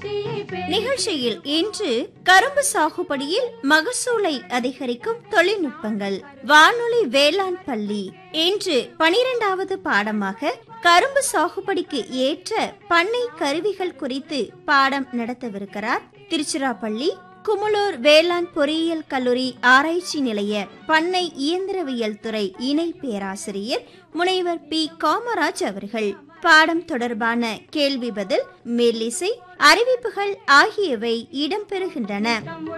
நிகழ்ச்சியில் இன்று கரும்பு சாகுபடியில் மகசூலை அதிகரிக்கும் தொழில்நுட்பங்கள் வானொலி வேளாண் பள்ளி இன்று பனிரெண்டாவது பாடமாக கரும்பு சாகுபடிக்கு ஏற்ற பண்ணை கருவிகள் குறித்து பாடம் நடத்தவிருக்கிறார் திருச்சிராப்பள்ளி குமுளூர் வேளாண் பொறியியல் கல்லூரி ஆராய்ச்சி நிலைய பண்ணை இயந்திரவியல் துறை இணை பேராசிரியர் முனைவர் பி காமராஜ் அவர்கள் பாடம் தொடர்பான கேள்வி பதில் மெல்லிசை அறிவிப்புகள் ஆகியவை இடம்பெறுகின்றன